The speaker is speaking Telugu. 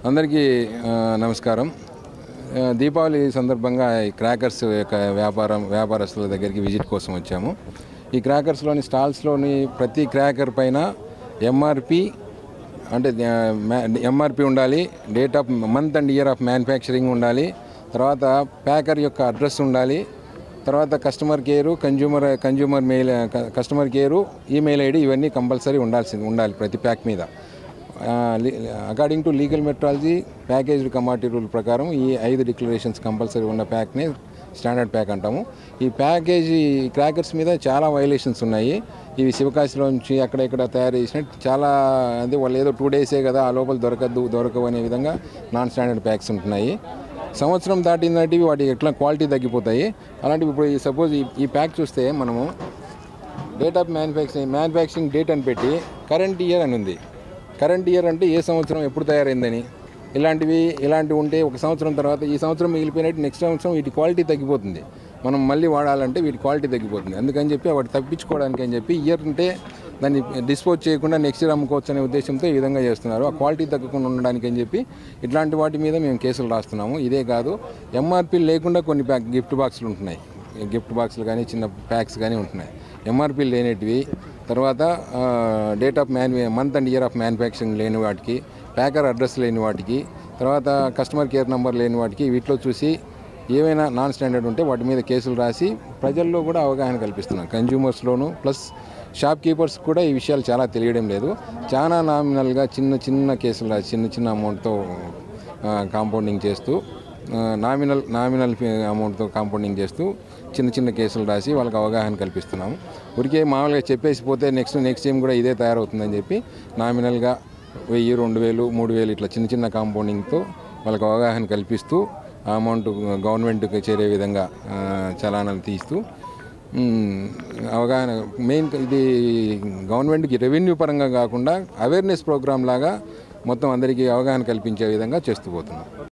అందరికీ ఆ, నమస్కారం ఆ, దీపావళి సందర్భంగా ఈ క్రాకర్స్ యొక్క వ్యాపారం వ్యాపారస్తుల దగ్గరికి విజిట్ కోసం వచ్చాము ఈ క్రాకర్స్లోని స్టాల్స్లోని ప్రతి క్రాకర్ పైన ఎంఆర్పి అంటే ఎంఆర్పి ఉండాలి date of month and year of manufacturing ఉండాలి తర్వాత ప్యాకర్ యొక్క అడ్రస్ ఉండాలి తర్వాత customer care consumer consumer mail customer care email ID ఇవన్నీ కంపల్సరీ ఉండాల్సింది ఉండాలి ప్రతి ప్యాక్ మీద according to legal metrology packaged commodity rule ప్రకారం ఈ ఐదు డిక్లరేషన్స్ కంపల్సరీ ఉన్న ప్యాక్ని స్టాండర్డ్ ప్యాక్ అంటాము ఈ ప్యాకేజీ క్రాకర్స్ మీద చాలా వైలేషన్స్ ఉన్నాయి ఇవి శివకాశిలోంచి అక్కడ ఇక్కడ తయారు చేసినట్టు చాలా అంటే వాళ్ళు ఏదో టూ డేసే కదా ఆ లోపల దొరకద్దు దొరకవు అనే విధంగా నాన్ స్టాండర్డ్ ప్యాక్స్ ఉంటున్నాయి సంవత్సరం దాటిందంటే వాటి ఎట్లా క్వాలిటీ తగ్గిపోతాయి అలాంటివి ఇప్పుడు ఈ సపోజ్ ఈ ఈ ప్యాక్ చూస్తే మనము date of manufacturing manufacturing date అని పెట్టి కరెంట్ ఇయర్ అని ఉంది కరెంట్ ఇయర్ అంటే ఏ సంవత్సరం ఎప్పుడు తయారైందని ఇలాంటివి ఇలాంటివి ఉంటే ఒక సంవత్సరం తర్వాత ఈ సంవత్సరం మిగిలిపోయినట్టు నెక్స్ట్ సంవత్సరం వీటి క్వాలిటీ తగ్గిపోతుంది మనం మళ్ళీ వాడాలంటే వీటి క్వాలిటీ తగ్గిపోతుంది అందుకని చెప్పి వాటి తప్పించుకోవడానికి అని చెప్పి ఇయర్ ఉంటే దాన్ని డిస్పోజ్ చేయకుండా నెక్స్ట్ ఇయర్ అమ్ముకోవచ్చు అనే ఉద్దేశంతో ఈ విధంగా చేస్తున్నారు ఆ క్వాలిటీ తగ్గకుండా ఉండడానికి అని చెప్పి ఇట్లాంటి వాటి మీద మేము కేసులు రాస్తున్నాము ఇదే కాదు ఎంఆర్పి లేకుండా కొన్ని ప్యాక్ గిఫ్ట్ బాక్సులు ఉంటున్నాయి గిఫ్ట్ బాక్సులు కానీ చిన్న ప్యాక్స్ కానీ ఉంటున్నాయి ఎంఆర్పి లేనిటివి తర్వాత date of man month and year of manufacturing లేని వాటికి ప్యాకర్ అడ్రస్ లేని వాటికి తర్వాత కస్టమర్ కేర్ నెంబర్ లేని వాటికి వీటిలో చూసి ఏవైనా నాన్ స్టాండర్డ్ ఉంటే వాటి మీద కేసులు రాసి ప్రజల్లో కూడా అవగాహన కల్పిస్తున్నాం కన్జ్యూమర్స్లోను ప్లస్ షాప్ కీపర్స్ కూడా ఈ విషయాలు చాలా తెలియడం లేదు చాలా నామినల్గా చిన్న చిన్న కేసులు రాసి చిన్న చిన్న అమౌంట్తో కాంపౌండింగ్ చేస్తూ నామినల్ నామినల్ అమౌంట్తో కాంపౌండింగ్ చేస్తూ చిన్న చిన్న కేసులు రాసి వాళ్ళకి అవగాహన కల్పిస్తున్నాము ఊరికే మామూలుగా చెప్పేసి పోతే నెక్స్ట్ నెక్స్ట్ టైం కూడా ఇదే తయారవుతుందని చెప్పి నామినల్గా వెయ్యి రెండు వేలు మూడు వేలు ఇట్లా చిన్న చిన్న కాంపౌండింగ్తో వాళ్ళకి అవగాహన కల్పిస్తూ ఆ అమౌంట్ గవర్నమెంట్కి చేరే విధంగా ఆ, చలానాలు తీస్తూ మ్, అవగాహన మెయిన్ ఇది గవర్నమెంట్కి రెవెన్యూ పరంగా కాకుండా అవేర్నెస్ ప్రోగ్రామ్ లాగా మొత్తం అందరికీ అవగాహన కల్పించే విధంగా చేస్తూ పోతున్నాం